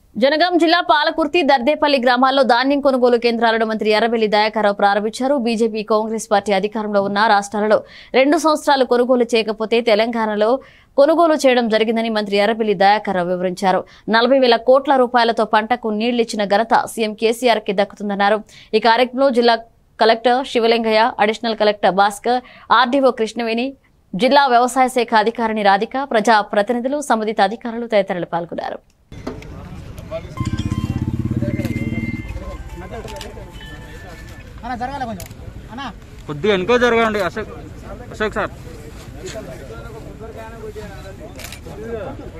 జనగాం జిల్లా పాలకుర్తి దర్దేపల్లి గ్రామాల్లో ధాన్యం కొనుగోలు కేంద్రాలను మంత్రి ఎర్రబెల్లి దయాకర్రావు ప్రారంభించారు బీజేపీ కాంగ్రెస్ పార్టీ అధికారంలో ఉన్న రాష్ట్రాలలో రెండు సంవత్సరాలు కొనుగోలు చేయకపోతే తెలంగాణలో కొనుగోలు చేయడం జరిగిందని మంత్రి ఎర్రబెల్లి దయాకర్రావు వివరించారు నలభై వేల కోట్ల రూపాయలతో పంటకు నీళ్లిచ్చిన ఘనత సీఎం కేసీఆర్ కి దక్కుతుందన్నారు ఈ కార్యక్రమంలో జిల్లా collector Sivalingaiah additional collector Bhaskar RDO Krishnaveni జిల్లా వ్యవసాయ శాఖ అధికారిని రాధిక ప్రజా ప్రతినిధులు సంబంధిత అధికారులు తదితరులు పాల్గొన్నారు అన్న జరగాలి కొంచెం అన్న కొద్దిగా వెనుక జరగండి అశోక్ అశోక్ సార్